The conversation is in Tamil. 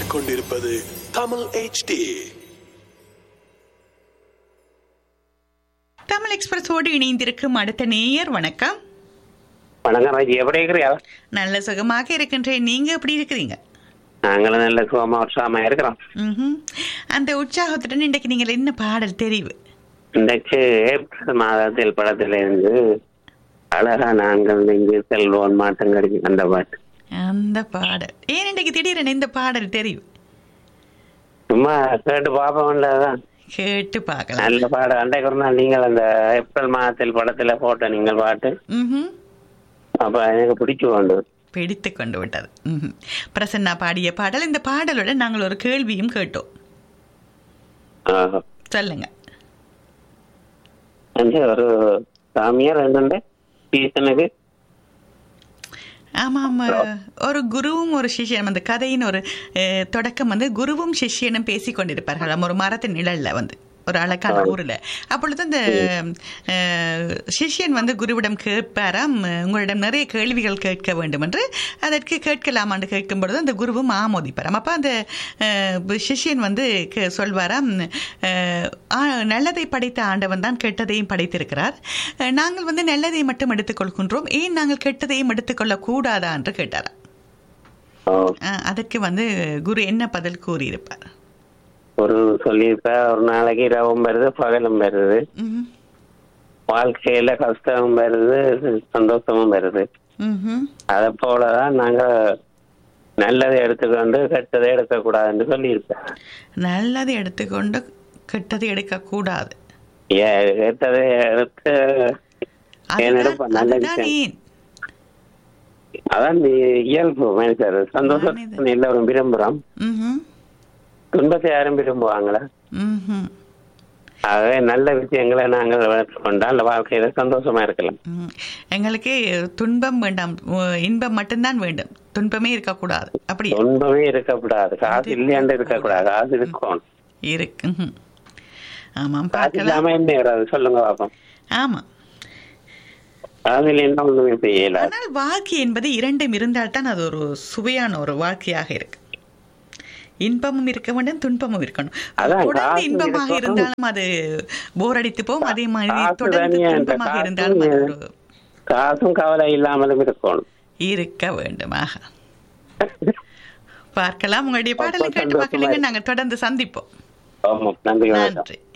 கேட்டுக்கொண்டிருப்பது தமிழ் HD தமிழ் எக்ஸ்பிரஸோடு இணைந்திருக்கும் அடுத்த நேயர் வணக்கம் வணக்கம் ராஜி எப்படி இருக்கிறியா நல்ல சுகமாக இருக்கின்றேன் நீங்க எப்படி இருக்கிறீங்க நாங்களும் நல்ல சுகமா உற்சாகமா இருக்கிறோம் ம்ஹும். அந்த உற்சாகத்துடன் இன்றைக்கு நீங்கள் என்ன பாடல் தெரிவு இன்றைக்கு ஏப்ரல் மாதத்தில் படத்திலிருந்து அழகா நாங்கள் இங்கு செல்வோன் மாட்டம் கிடைக்கும் அந்த பாட்டு அந்த பாடல் ஏன் இன்றைக்கு திடீரென இந்த பாடல் தெரிவு சும்மா கேட்டு பார்ப்போம்லதான் கேட்டு பார்க்கலாம் நல்ல பாடு அன்றைக்கு ஒரு நாள் நீங்கள் அந்த ஏப்ரல் மாதத்தில் படத்துல போட்ட நீங்கள் பாட்டு ம்ஹும். அப்ப எனக்கு பிடிச்சு கொண்டு பிடித்து கொண்டு விட்டது ம்ஹும். பிரசன்னா பாடிய பாடல் இந்த பாடலுடன் நாங்கள் ஒரு கேள்வியும் கேட்டோம் ஆஹ். சொல்லுங்க வந்து ஒரு சாமியார் என்னண்டு சீசனுக்கு ஆமாம் ஒரு குருவும் ஒரு சிஷ்யனும் அந்த கதையின் ஒரு அஹ், தொடக்கம் வந்து குருவும் சிஷ்யனும் பேசிக் கொண்டிருப்பார்கள் ஒரு மரத்தின் நிழல்ல வந்து ஒரு அழகான ஊர்ல அப்பொழுது அந்த அஹ், சிஷ்யன் வந்து குருவிடம் கேட்பாராம் உங்களிடம் நிறைய கேள்விகள் கேட்க வேண்டும் என்று அதற்கு கேட்கலாம் என்று கேட்கும் பொழுது அந்த குருவும் ஆமோதிப்பாராம் அப்ப அந்த அஹ், சிஷ்யன் வந்து கே- சொல்வாராம் அஹ், ஆ, நல்லதை படைத்த ஆண்டவன் தான் கெட்டதையும் படைத்திருக்கிறார் அஹ், நாங்கள் வந்து நல்லதை மட்டும் எடுத்துக்கொள்கின்றோம் ஏன் நாங்கள் கெட்டதையும் எடுத்துக்கொள்ள கூடாதா என்று கேட்டாராம் ஓ, அஹ், அதற்கு வந்து குரு என்ன பதில் கூறியிருப்பார் ஒரு சொல்லியிருப்ப ஒரு நாளைக்கு இரவும் வருது பகலும் வருது ம்ஹும். வாழ்க்கையில கஷ்டமும் வருது சந்தோஷமும் வருது ம்ஹும். அதை போலதான் நாங்க நல்லதை எடுத்துக்கொண்டு கெட்டதை எடுக்கக்கூடாதுன்னு சொல்லியிருப்பேன் நல்லதை எடுத்துக்கொண்டு கெட்டதை எடுக்கக்கூடாது ஏ- கெட்டதை எடுத்து ஏன் அதுதான் எடுப்பேன்? நல்ல அதுதான் விஷயம். ஏன் அதான் நீ இயல்பு மனுஷர் சந்தோஷத்தை எல்லாரும் விரும்புறோம் ம்ஹும். துன்பத்தை யாரும் விரும்புவாங்களா ம்ஹும். ஆகவே நல்ல விஷயங்களை நாங்கள் வளர்த்துக்கொண்டால் வாழ்க்கையில சந்தோஷமா இருக்கலாம் ம். எங்களுக்கு துன்பம் வேண்டாம் உ- இன்பம் மட்டும்தான் வேண்டும் துன்பமே இருக்கக்கூடாது அப்படி துன்பமே இருக்கக்கூடாது காசு இல்லையாண்டு இருக்கக்கூடாது காசு இருக்கும் இருக்கு ம்ஹும். ஆமாம் காசு பார்க்கலாம் இல்லாம என்ன வராது சொல்லுங்க பாப்போம் ஆமா காசு இல்லைன்னா ஒண்ணுமே செய்யல ஆனால் வாழ்க்கை என்பது இரண்டும் இருந்தால்தான் அது ஒரு சுவையான ஒரு வாழ்க்கையாக இருக்கு இன்பமும் இருக்க வேண்டும் துன்பமும் இருக்கணும் அதான் தொடர்ந்து காசு இன்பமாக இருக்கணும். இருந்தாலும் அது போர் அடித்து போகும் அதே மாதிரி காசு தொடர்ந்து தனியா இந்த துன்பமாக காசு இருந்தாலும் அது ஒரு காசும் கவலை இல்லாமலும் இருக்கணும் இருக்க வேண்டுமாக பார்க்கலாம் உங்களுடைய பாடலை ரொம்ப கேட்டு சந்தோஷமா மக்களுக்கு இருக்கு. நாங்கள் தொடர்ந்து சந்திப்போம் ஆமா நன்றி வணக்கம் நன்றி